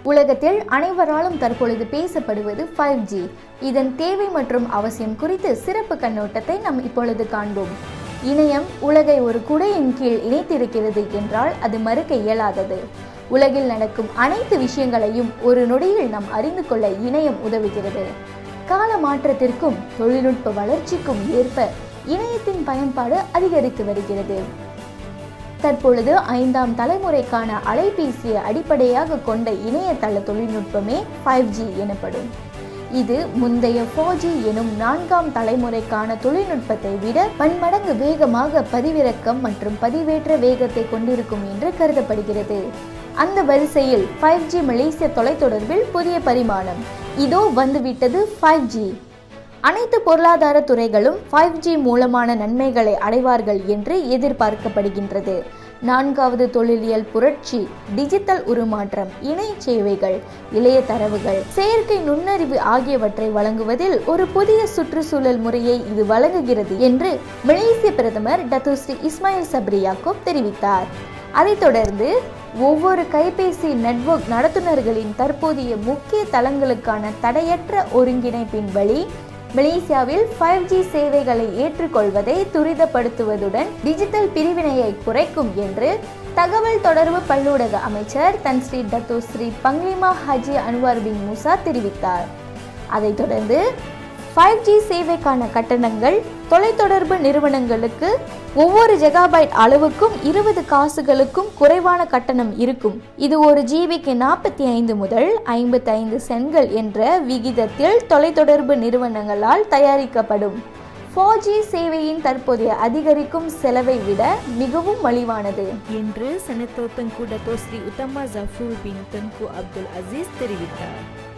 உலகத்தில் அனைவராலும் தற்பொழுது பேசப்படுவது ஃபைவ் ஜி இதன் தேவை மற்றும் அவசியம் குறித்து சிறப்பு கண்ணோட்டத்தை நாம் இப்பொழுது காண்போம் இணையம் உலகை ஒரு குடையின் கீழ் இணைத்திருக்கிறது என்றால் அது மறுக்க இயலாதது உலகில் நடக்கும் அனைத்து விஷயங்களையும் ஒரு நொடியில் நாம் அறிந்து கொள்ள இணையம் உதவுகிறது கால மாற்றத்திற்கும் தொழில்நுட்ப வளர்ச்சிக்கும் ஏற்ப இணையத்தின் பயன்பாடு அதிகரித்து வருகிறது தற்பொழுது ஐந்தாம் தலைமுறைக்கான அலைபேசியை அடிப்படையாக கொண்ட இணையதள தொழில்நுட்பமே ஃபைவ் ஜி எனப்படும் இது முந்தைய ஃபோர் ஜி எனும் நான்காம் தலைமுறைக்கான தொழில்நுட்பத்தை விட பன்மடங்கு வேகமாக பதிவிறக்கம் மற்றும் பதிவேற்ற வேகத்தை கொண்டிருக்கும் என்று கருதப்படுகிறது அந்த வரிசையில் ஃபைவ் ஜி மலேசிய தொலைத்தொடர்பில் புதிய பரிமாணம் இதோ வந்துவிட்டது ஃபைவ் ஜி அனைத்து பொருளாதார துறைகளும் ஃபைவ் ஜி மூலமான நன்மைகளை அடைவார்கள் என்று எதிர்பார்க்கப்படுகின்றது நான்காவது தொழிலியல் புரட்சி டிஜிட்டல் உருமாற்றம் இணை சேவைகள் இளைய தரவுகள் செயற்கை நுண்ணறிவு ஆகியவற்றை வழங்குவதில் ஒரு புதிய சுற்றுச்சூழல் முறையை இது வழங்குகிறது என்று மலேசிய பிரதமர் டத்துஸ்ரீ இஸ்மாயில் சப்ரி யாக்கூப் தெரிவித்தார் அதைத் தொடர்ந்து ஒவ்வொரு கைபேசி நெட்வொர்க் நடத்துனர்களின் தற்போதைய முக்கிய தளங்களுக்கான தடையற்ற ஒருங்கிணைப்பின் வழி மலேசியாவில் ஃபைவ் ஜி சேவைகளை ஏற்றுக்கொள்வதை துரிதப்படுத்துவதுடன் டிஜிட்டல் பிரிவினையை குறைக்கும் என்று தகவல் தொடர்பு பல்லூடக அமைச்சர் தன் Sri Datuk Sri Panglima Haji Anwar bin Musa தெரிவித்தார் அதைத் தொடர்ந்து ஃபைவ் ஜி சேவைக்கான கட்டணங்கள் தொலைத்தொடர்பு நிறுவனங்களுக்கு ஒவ்வொரு ஜெகாபைட் அளவுக்கும் இருபது காசுகளுக்கும் குறைவான கட்டணம் இருக்கும் இது ஒரு ஜிபிக்கு நாற்பத்தி ஐந்து முதல் ஐம்பத்தி ஐந்து சென்கள் என்ற விகிதத்தில் தொலைத்தொடர்பு நிறுவனங்களால் தயாரிக்கப்படும் ஃபோர் ஜி சேவையின் தற்போதைய அதிகரிக்கும் செலவை விட மிகவும் மலிவானது என்று செனட்டர் தங்கு டத்தோ ஸ்ரீ உத்தமா ஜஃபூர் பின் தங்கு அப்துல் அசீஸ் தெரிவித்தார்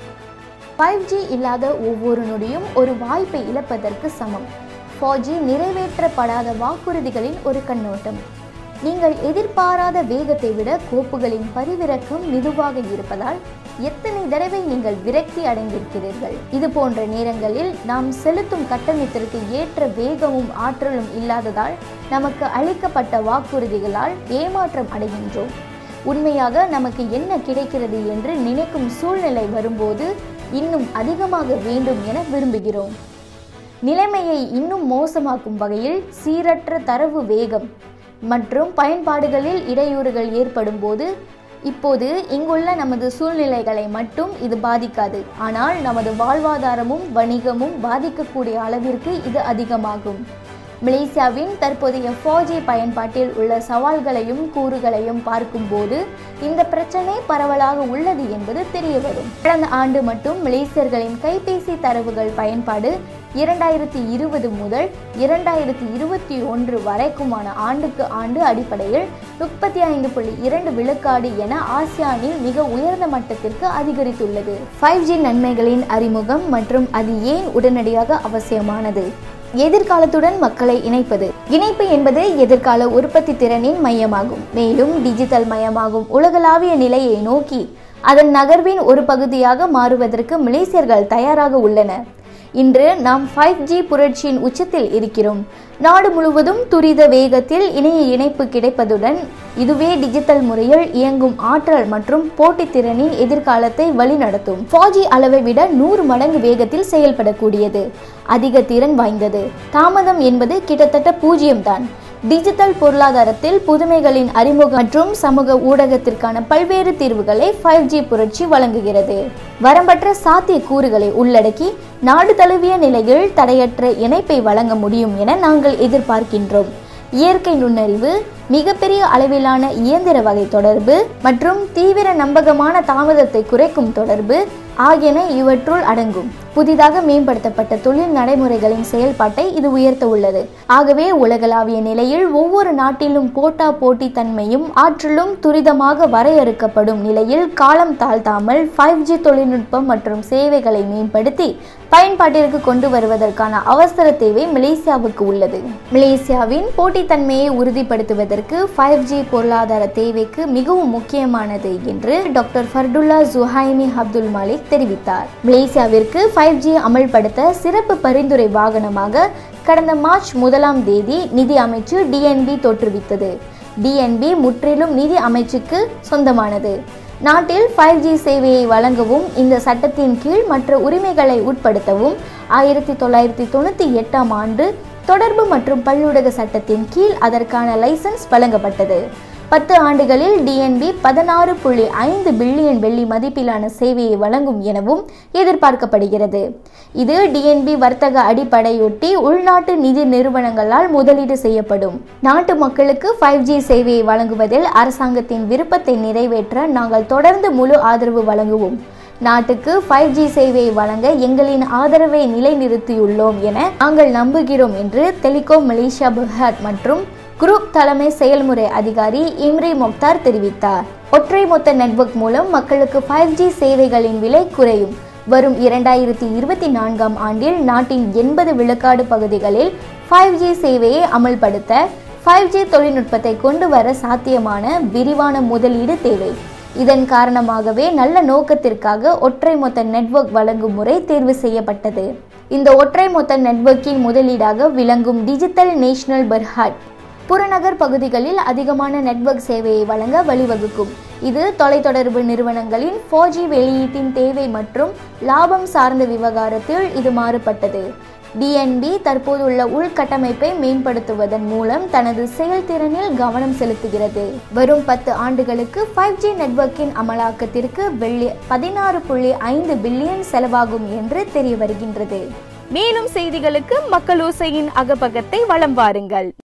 ஃபைவ் ஜி இல்லாத ஒவ்வொரு நொடியும் ஒரு வாய்ப்பை இழப்பதற்கு சமம் ஃபோர் ஜி நிறைவேற்றப்படாத வாக்குறுதிகளின் ஒரு கண்ணோட்டம் நீங்கள் எதிர்பாராத வேகத்தை விட கோப்புகளின் பதிவிறக்கம் மெதுவாக இருப்பதால் எத்தனை தடவை நீங்கள் விரக்தி அடைந்திருக்கிறீர்கள் இது போன்ற நேரங்களில் நாம் செலுத்தும் கட்டணத்திற்கு ஏற்ற வேகமும் ஆற்றலும் இல்லாததால் நமக்கு அளிக்கப்பட்ட வாக்குறுதிகளால் ஏமாற்றம் அடைகின்றோம் உண்மையாக நமக்கு என்ன கிடைக்கிறது என்று நினைக்கும் சூழ்நிலை வரும்போது இன்னும் அதிகமாக வேண்டும் என விரும்புகிறோம் நிலைமையை இன்னும் மோசமாக்கும் வகையில் சீரற்ற தரவு வேகம் மற்றும் பயன்பாடுகளில் இடையூறுகள் ஏற்படும் போது இப்போது இங்குள்ள நமது சூழ்நிலைகளை மட்டும் இது பாதிக்காது ஆனால் நமது வாழ்வாதாரமும் வணிகமும் பாதிக்கக்கூடிய அளவிற்கு இது அதிகமாகும் மலேசியாவின் தற்போதைய ஃபோர் ஜி பயன்பாட்டில் உள்ள சவால்களையும் கூறுகளையும் பார்க்கும்போது இந்த பிரச்சனை பரவலாக உள்ளது என்பது தெரிய வரும் கடந்த ஆண்டு மட்டும் மலேசியர்களின் கைபேசி தரவுகள் பயன்பாடு இரண்டாயிரத்தி இருபது முதல் இரண்டாயிரத்தி இருபத்தி ஒன்று வரைக்குமான ஆண்டுக்கு ஆண்டு அடிப்படையில் முப்பத்தி ஐந்து புள்ளி இரண்டு விழுக்காடு என ஆசியானில் மிக உயர்ந்த மட்டத்திற்கு அதிகரித்துள்ளது ஃபைவ் ஜி நன்மைகளின் அறிமுகம் மற்றும் அது ஏன் உடனடியாக அவசியமானது எதிர்காலத்துடன் மக்களை இணைப்பது இணைப்பு என்பது எதிர்கால உற்பத்தி திறனின் மையமாகும் மேலும் டிஜிட்டல் மயமாகும் உலகளாவிய நிலையை நோக்கி அதன் நகர்வின் ஒரு பகுதியாக மாறுவதற்கு மலேசியர்கள் தயாராக உள்ளனர் இன்று நாம் ஃபைவ் ஜி புரட்சியின் உச்சத்தில் இருக்கிறோம் நாடு முழுவதும் துரித வேகத்தில் இணைய இணைப்பு கிடைப்பதுடன் இதுவே டிஜிட்டல் முறையில் இயங்கும் ஆற்றல் மற்றும் போட்டித்திறனின் எதிர்காலத்தை வழிநடத்தும் ஃபோர் ஜி அளவை விட நூறு மடங்கு வேகத்தில் செயல்படக்கூடியது அதிக திறன் வாய்ந்தது தாமதம் என்பது கிட்டத்தட்ட பூஜ்ஜியம்தான் டிஜிட்டல் பொருளாதாரத்தில் புதுமைகளின் அறிமுகம் மற்றும் சமூக ஊடகத்திற்கான பல்வேறு தீர்வுகளை ஃபைவ் ஜி புரட்சி வழங்குகிறது வரம்பற்ற சாத்திய கூறுகளை உள்ளடக்கி நாடு தழுவிய நிலையில் தடையற்ற இணைப்பை வழங்க முடியும் என நாங்கள் எதிர்பார்க்கின்றோம் இயற்கை நுண்ணறிவு மிகப்பெரிய அளவிலான இயந்திர வகை தொடர்பு மற்றும் தீவிர நம்பகமான தாமதத்தை குறைக்கும் தொடர்பு ஆகியன இவற்றுள் அடங்கும் புதிதாக மேம்படுத்தப்பட்ட தொழில் நடைமுறைகளின் செயல்பாட்டை இது உயர்த்த உள்ளது ஆகவே உலகளாவிய நிலையில் ஒவ்வொரு நாட்டிலும் போட்டா போட்டி தன்மையும் ஆற்றலும் துரிதமாக வரையறுக்கப்படும் நிலையில் காலம் தாழ்த்தாமல் ஃபைவ் ஜி தொழில்நுட்பம் மற்றும் சேவைகளை மேம்படுத்தி பயன்பாட்டிற்கு கொண்டு வருவதற்கான அவசர தேவை மலேசியாவுக்கு உள்ளது மலேசியாவின் போட்டித்தன்மையை உறுதிப்படுத்துவதற்கு ஃபைவ் ஜி பொருளாதார தேவைக்கு மிகவும் முக்கியமானது என்று doctor Fardullah Juhaimi Abdul Malik தெரிவித்தார் மலேசியாவிற்கு ஃபைவ் ஜி அமல்படுத்த சிறப்பு பரிந்துரை வாகனமாக கடந்த மார்ச் முதலாம் தேதி நிதி அமைச்சு டிஎன்பி தோற்றுவித்தது டிஎன்பி முற்றிலும் நிதி அமைச்சுக்கு சொந்தமானது நாட்டில் ஃபைவ் ஜி சேவையை வழங்கவும் இந்த சட்டத்தின் கீழ் மற்ற உரிமைகளை உட்படுத்தவும் ஆயிரத்தி தொள்ளாயிரத்தி தொண்ணூற்றி எட்டாம் ஆண்டு தொடர்பு மற்றும் பல்லூடக சட்டத்தின் கீழ் அதற்கான லைசன்ஸ் வழங்கப்பட்டது பத்து ஆண்டுகளில் டிஎன்பி பதினாறு புள்ளி ஐந்து பில்லியன் வெள்ளி மதிப்பிலான சேவையை வழங்கும் எனவும் எதிர்பார்க்கப்படுகிறது இது டிஎன்பி வர்த்தக அடிப்படையொட்டி உள்நாட்டு நிதி நிறுவனங்களால் முதலீடு செய்யப்படும் நாட்டு மக்களுக்கு ஃபைவ் ஜி சேவையை வழங்குவதில் அரசாங்கத்தின் விருப்பத்தை நிறைவேற்ற நாங்கள் தொடர்ந்து முழு ஆதரவு வழங்குவோம் நாட்டுக்கு ஃபைவ் ஜி சேவையை வழங்க எங்களின் ஆதரவை நிலைநிறுத்தியுள்ளோம் என நாங்கள் நம்புகிறோம் என்று டெலிகாம் மலேசியா புஹாட் மற்றும் குரூப் தலைமை செயல்முறை அதிகாரி இம்ரி மொக்தார் தெரிவித்தார் ஒற்றை மொத்த நெட்வொர்க் மூலம் மக்களுக்கு ஃபைவ் ஜி சேவைகளின் விலை குறையும் வரும் இரண்டாயிரத்தி இருபத்தி நான்காம் ஆண்டில் நாட்டின் எண்பது விழுக்காடு பகுதிகளில் ஃபைவ் ஜி சேவையை அமல்படுத்த ஃபைவ் ஜி தொழில்நுட்பத்தை கொண்டு வர சாத்தியமான விரிவான முதலீடு தேவை இதன் காரணமாகவே நல்ல நோக்கத்திற்காக ஒற்றை மொத்த நெட்வொர்க் வழங்கும் முறை தேர்வு செய்யப்பட்டது இந்த ஒற்றை மொத்த நெட்வொர்க்கின் முதலீடாக விளங்கும் டிஜிட்டல் நேஷனல் பெர்ஹாட் புறநகர் பகுதிகளில் அதிகமான நெட்வொர்க் சேவையை வழங்க வழிவகுக்கும் இது தொலைத்தொடர்பு நிறுவனங்களின் ஃபோர் ஜி வெளியீட்டின் தேவை மற்றும் லாபம் சார்ந்த விவகாரத்தில் இது மாறுபட்டது டிஎன்பி தற்போதுள்ள உள்கட்டமைப்பை மேம்படுத்துவதன் மூலம் தனது செயல்திறனில் கவனம் செலுத்துகிறது வரும் பத்து ஆண்டுகளுக்கு ஃபைவ் ஜி நெட்வொர்க்கின் அமலாக்கத்திற்கு வெள்ளி பதினாறு புள்ளி ஐந்து பில்லியன் செலவாகும் என்று தெரிய வருகின்றது மேலும் செய்திகளுக்கு மக்களோசையின் அகப்பக்கத்தை வலம் வாருங்கள்